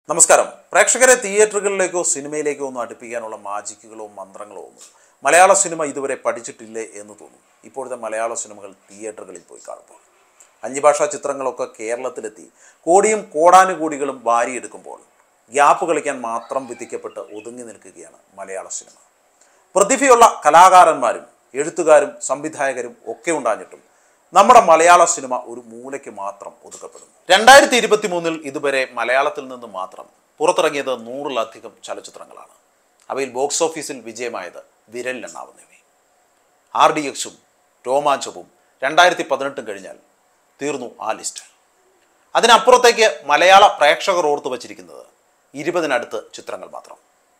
നമസ്കാരം പ്രേക്ഷകരെ തിയേറ്ററുകളിലേക്കോ സിനിമയിലേക്കോ ഒന്നും അടുപ്പിക്കാനുള്ള മാജിക്കുകളോ മന്ത്രങ്ങളോ ഒന്നും മലയാള സിനിമ ഇതുവരെ പഠിച്ചിട്ടില്ലേ എന്ന് തോന്നും ഇപ്പോഴത്തെ മലയാള സിനിമകൾ തിയേറ്ററുകളിൽ പോയി കാണുമ്പോൾ അന്യഭാഷാ ചിത്രങ്ങളൊക്കെ കേരളത്തിലെത്തി കോടിയും കോടാനുകോടികളും വാരിയെടുക്കുമ്പോൾ ഗ്യാപ്പ് കളിക്കാൻ മാത്രം വിധിക്കപ്പെട്ട് ഒതുങ്ങി നിൽക്കുകയാണ് മലയാള സിനിമ പ്രതിഭയുള്ള കലാകാരന്മാരും എഴുത്തുകാരും സംവിധായകരും ഒക്കെ ഉണ്ടാഞ്ഞിട്ടും നമ്മുടെ മലയാള സിനിമ ഒരു മൂലയ്ക്ക് മാത്രം ഒതുക്കപ്പെടുന്നു രണ്ടായിരത്തി ഇരുപത്തി മൂന്നിൽ ഇതുവരെ മലയാളത്തിൽ നിന്ന് മാത്രം പുറത്തിറങ്ങിയത് നൂറിലധികം ചലച്ചിത്രങ്ങളാണ് അവയിൽ ബോക്സ് ഓഫീസിൽ വിജയമായത് വിരലിലെണ്ണാവുന്നവയും ആർ ഡി എക്സും രോമാഞ്ചവും രണ്ടായിരത്തി പതിനെട്ടും കഴിഞ്ഞാൽ തീർന്നു ആ ലിസ്റ്റ് അതിനപ്പുറത്തേക്ക് മലയാള പ്രേക്ഷകർ ഓർത്തു വച്ചിരിക്കുന്നത് ഇരുപതിനടുത്ത് ചിത്രങ്ങൾ മാത്രം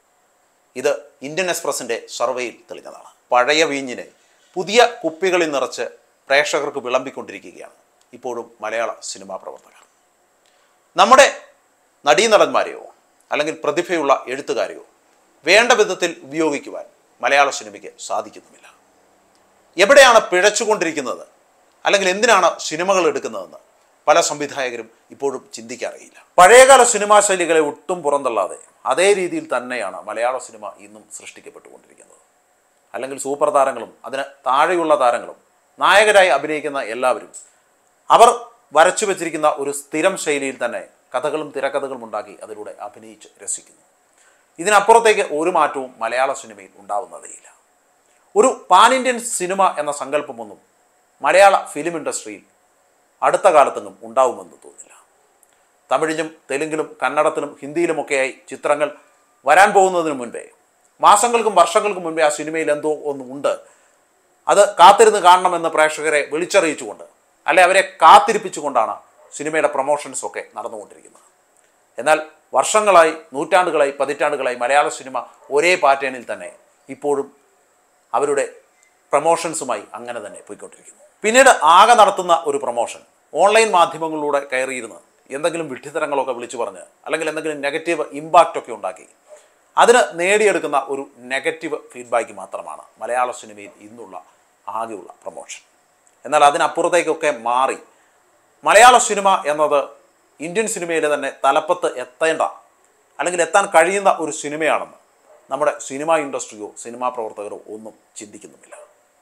ഇത് ഇന്ത്യൻ എക്സ്പ്രസിൻ്റെ സർവേയിൽ തെളിഞ്ഞതാണ് പഴയ വീഞ്ഞിനെ പുതിയ കുപ്പികളിൽ നിറച്ച് പ്രേക്ഷകർക്ക് വിളമ്പിക്കൊണ്ടിരിക്കുകയാണ് ഇപ്പോഴും മലയാള സിനിമാ പ്രവർത്തകർ നമ്മുടെ നടീനടന്മാരെയോ അല്ലെങ്കിൽ പ്രതിഭയുള്ള എഴുത്തുകാരെയോ വേണ്ട വിധത്തിൽ ഉപയോഗിക്കുവാൻ മലയാള സിനിമയ്ക്ക് സാധിക്കുന്നുമില്ല എവിടെയാണ് പിഴച്ചുകൊണ്ടിരിക്കുന്നത് അല്ലെങ്കിൽ എന്തിനാണ് സിനിമകൾ എടുക്കുന്നതെന്ന് പല സംവിധായകരും ഇപ്പോഴും ചിന്തിക്കാറിയില്ല പഴയകാല സിനിമാ ശൈലികളെ ഒട്ടും പുറന്തള്ളാതെ അതേ രീതിയിൽ തന്നെയാണ് മലയാള സിനിമ ഇന്നും സൃഷ്ടിക്കപ്പെട്ടുകൊണ്ടിരിക്കുന്നത് അല്ലെങ്കിൽ സൂപ്പർ താരങ്ങളും അതിന് താഴെയുള്ള താരങ്ങളും നായകരായി അഭിനയിക്കുന്ന എല്ലാവരും അവർ വരച്ചു വെച്ചിരിക്കുന്ന ഒരു സ്ഥിരം ശൈലിയിൽ തന്നെ കഥകളും തിരക്കഥകളും ഉണ്ടാക്കി അതിലൂടെ അഭിനയിച്ച് രസിക്കുന്നു ഇതിനപ്പുറത്തേക്ക് ഒരു മാറ്റവും മലയാള സിനിമയിൽ ഉണ്ടാവുന്നതേയില്ല ഒരു പാൻ ഇന്ത്യൻ സിനിമ എന്ന സങ്കല്പമൊന്നും മലയാള ഫിലിം ഇൻഡസ്ട്രിയിൽ അടുത്ത കാലത്തൊന്നും ഉണ്ടാവുമെന്ന് തോന്നുന്നില്ല തമിഴിലും തെലുങ്കിലും കന്നഡത്തിലും ഹിന്ദിയിലുമൊക്കെയായി ചിത്രങ്ങൾ വരാൻ പോകുന്നതിന് മുൻപേ മാസങ്ങൾക്കും വർഷങ്ങൾക്കും മുൻപേ ആ സിനിമയിൽ എന്തോ ഒന്നും ഉണ്ട് അത് കാത്തിരുന്ന് കാണണമെന്ന് പ്രേക്ഷകരെ വിളിച്ചറിയിച്ചുകൊണ്ട് അല്ലെ അവരെ കാത്തിരിപ്പിച്ചുകൊണ്ടാണ് സിനിമയുടെ പ്രൊമോഷൻസ് ഒക്കെ നടന്നുകൊണ്ടിരിക്കുന്നത് എന്നാൽ വർഷങ്ങളായി നൂറ്റാണ്ടുകളായി പതിറ്റാണ്ടുകളായി മലയാള സിനിമ ഒരേ പാറ്റേണിൽ തന്നെ ഇപ്പോഴും അവരുടെ പ്രൊമോഷൻസുമായി അങ്ങനെ തന്നെ പോയിക്കൊണ്ടിരിക്കുന്നു പിന്നീട് ആകെ നടത്തുന്ന ഒരു പ്രൊമോഷൻ ഓൺലൈൻ മാധ്യമങ്ങളിലൂടെ കയറിയിരുന്ന് എന്തെങ്കിലും വിഡ്ഢിത്തരങ്ങളൊക്കെ വിളിച്ചു പറഞ്ഞ് അല്ലെങ്കിൽ എന്തെങ്കിലും നെഗറ്റീവ് ഇമ്പാക്റ്റ് ഒക്കെ ഉണ്ടാക്കി അതിന് നേടിയെടുക്കുന്ന ഒരു നെഗറ്റീവ് ഫീഡ്ബാക്ക് മാത്രമാണ് മലയാള സിനിമയിൽ ഇന്നുള്ള ആകെയുള്ള പ്രൊമോഷൻ എന്നാൽ അതിനപ്പുറത്തേക്കൊക്കെ മാറി മലയാള സിനിമ എന്നത് ഇന്ത്യൻ സിനിമയിലെ തന്നെ തലപ്പത്ത് എത്തേണ്ട അല്ലെങ്കിൽ എത്താൻ കഴിയുന്ന ഒരു സിനിമയാണെന്ന് നമ്മുടെ സിനിമാ ഇൻഡസ്ട്രിയോ സിനിമാ പ്രവർത്തകരോ ഒന്നും ചിന്തിക്കുന്നുമില്ല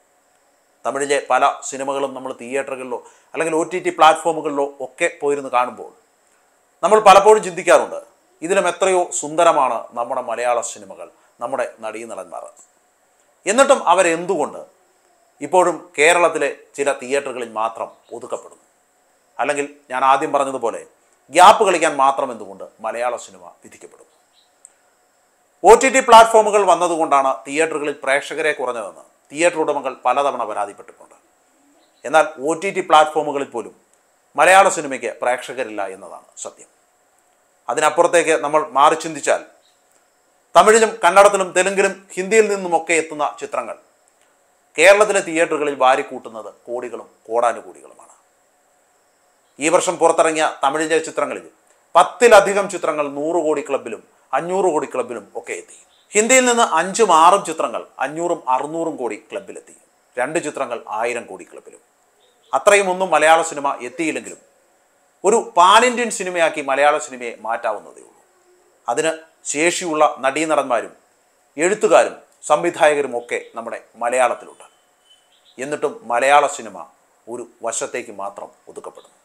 തമിഴിലെ പല സിനിമകളും നമ്മൾ തിയേറ്ററുകളിലോ അല്ലെങ്കിൽ ഒ ടി ടി പ്ലാറ്റ്ഫോമുകളിലോ ഒക്കെ പോയിരുന്ന് കാണുമ്പോൾ നമ്മൾ പലപ്പോഴും ചിന്തിക്കാറുണ്ട് ഇതിലും എത്രയോ സുന്ദരമാണ് നമ്മുടെ മലയാള സിനിമകൾ നമ്മുടെ നടീനടന്മാർ എന്നിട്ടും അവരെന്തുകൊണ്ട് ഇപ്പോഴും കേരളത്തിലെ ചില തിയേറ്ററുകളിൽ മാത്രം ഒതുക്കപ്പെടുന്നു അല്ലെങ്കിൽ ഞാൻ ആദ്യം പറഞ്ഞതുപോലെ ഗ്യാപ്പ് കളിക്കാൻ മാത്രം എന്തുകൊണ്ട് മലയാള സിനിമ വിധിക്കപ്പെടുന്നു ഒ ടി ടി പ്ലാറ്റ്ഫോമുകൾ വന്നതുകൊണ്ടാണ് തിയേറ്ററുകളിൽ പ്രേക്ഷകരെ കുറഞ്ഞതെന്ന് തിയേറ്റർ ഉടമകൾ പലതവണ പരാതിപ്പെട്ടിട്ടുണ്ട് എന്നാൽ ഒ ടി ടി പ്ലാറ്റ്ഫോമുകളിൽ പോലും മലയാള സിനിമയ്ക്ക് പ്രേക്ഷകരില്ല എന്നതാണ് സത്യം അതിനപ്പുറത്തേക്ക് നമ്മൾ മാറി ചിന്തിച്ചാൽ തമിഴിലും കന്നഡത്തിലും തെലുങ്കിലും ഹിന്ദിയിൽ നിന്നുമൊക്കെ എത്തുന്ന ചിത്രങ്ങൾ കേരളത്തിലെ തിയേറ്ററുകളിൽ വാരിക്കൂട്ടുന്നത് കോടികളും കോടാനുകോടികളുമാണ് ഈ വർഷം പുറത്തിറങ്ങിയ തമിഴിലെ ചിത്രങ്ങളിൽ പത്തിലധികം ചിത്രങ്ങൾ നൂറ് കോടി ക്ലബിലും അഞ്ഞൂറ് കോടി ക്ലബിലും ഒക്കെ എത്തി ഹിന്ദിയിൽ നിന്ന് അഞ്ചും ആറും ചിത്രങ്ങൾ അഞ്ഞൂറും അറുന്നൂറും കോടി ക്ലബിലെത്തി രണ്ട് ചിത്രങ്ങൾ ആയിരം കോടി ക്ലബിലും അത്രയും ഒന്നും മലയാള സിനിമ എത്തിയില്ലെങ്കിലും ഒരു പാൻ ഇന്ത്യൻ സിനിമയാക്കി മലയാള സിനിമയെ മാറ്റാവുന്നതേ ഉള്ളൂ അതിന് ശേഷിയുള്ള നടീനടന്മാരും എഴുത്തുകാരും സംവിധായകരും ഒക്കെ നമ്മുടെ മലയാളത്തിലുണ്ട് എന്നിട്ടും മലയാള സിനിമ ഒരു വശത്തേക്ക് മാത്രം ഒതുക്കപ്പെടുന്നു